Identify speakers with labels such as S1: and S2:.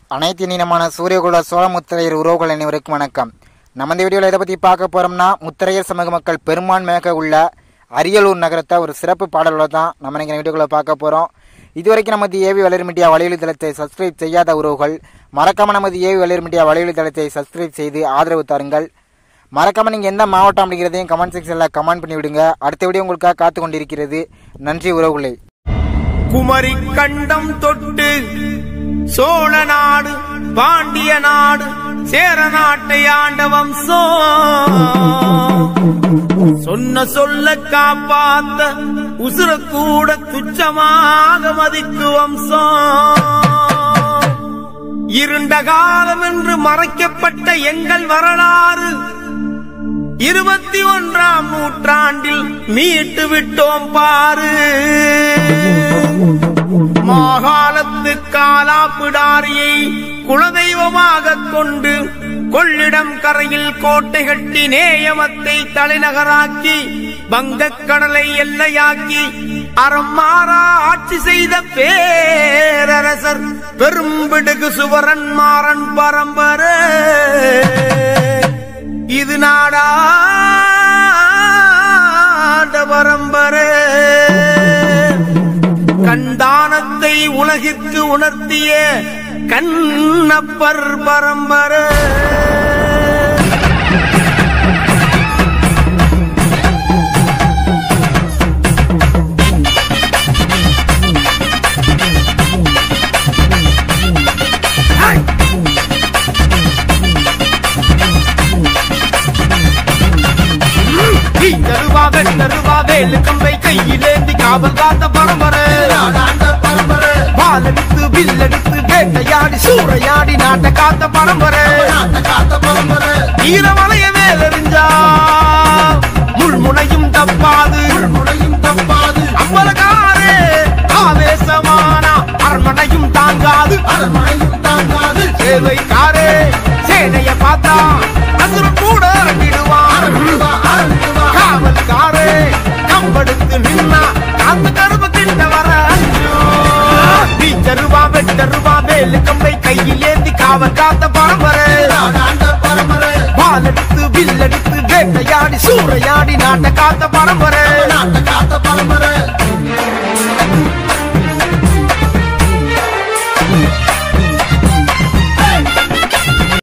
S1: அனைத்து இனமான சூரியகுல சோழ முத்திரையர் உறவுகள் அனைவருக்கும் வணக்கம் நம்ம இந்த வீடியோவில் எதை பற்றி பார்க்க போகிறோம்னா முத்திரையர் சமூக மக்கள் பெரும்பான்மையாக உள்ள அரியலூர் நகரத்தை ஒரு சிறப்பு பாடலோட தான் நம்ம இன்னைக்கு வீடியோக்குள்ள பார்க்க போகிறோம் இதுவரைக்கும் நமது ஏவி வளர் மீடியா வலையொலி தளத்தை சப்ஸ்கிரைப் செய்யாத உறவுகள் மறக்காம நமது ஏவி வளர் மீடியா வலையொலி தளத்தை சப்ஸ்கிரைப் செய்து ஆதரவு தாருங்கள் மறக்காம நீங்கள் எந்த மாவட்டம் அப்படிங்கிறதையும் கமெண்ட் செக்ஷனில் கமெண்ட் பண்ணி விடுங்க அடுத்த வீடியோ உங்களுக்காக காத்து கொண்டிருக்கிறது நன்றி உறவுகளே
S2: குமரி கண்டம் தொட்டு சோழ நாடு பாண்டிய நாடு சேர நாட்டை ஆண்ட வம்சம் சொன்ன சொல்ல காப்பாத்த உசுர கூட துச்சமாக மதிக்கு வம்சம் இருண்ட காலம் என்று மறைக்கப்பட்ட எங்கள் வரலாறு இருபத்தி ஒன்றாம் நூற்றாண்டில் மீட்டு விட்டோம் பாரு மாகாணத்து காலாப்பிடாரியை குலதெய்வமாக கொண்டு கொள்ளிடம் கரையில் கோட்டை கட்டி நேயமத்தை தலைநகராக்கி வங்கக் கடலை எல்லையாக்கி அறம் மாறா ஆட்சி செய்த பேரரசர் பெரும்பிடுகு சுவரன் மாறன் பரம்பரை இது நாடாண்ட பரம்பரை கண்தானத்தை உலகிற்கு உணர்த்திய கண்ணப்பர் பரம்பரை தருவா வெண்ணருவா வேலு கம்பை கையிலேந்தி காவல் காத்த பரம்பரை பாலடித்து வில்லடித்து வேட்டையாடி சூறையாடி நாட்டை காத்த பரம்பரை ஈரமலைய மேலெறிஞ்சா முள்முனையும் தப்பாது அம்பலக்காரே ஆவேசமானா அரண்மனையும் தாங்காது சேவைக்காரே சேனைய பார்த்தா அசுரன் கூட இறங்கிடுவான் காவல்காரே கம்பெடுத்து நின்னா அந்த கரும்பு கிட்ட வர நீ தருவா வெட்டருவா வேலு கம்பை கையில் ஏந்தி காவல் காத்த பரம்பரை பாலடித்து வில்லடித்து வேட்டையாடி சூறையாடி நாட்டை காத்த பரம்பரை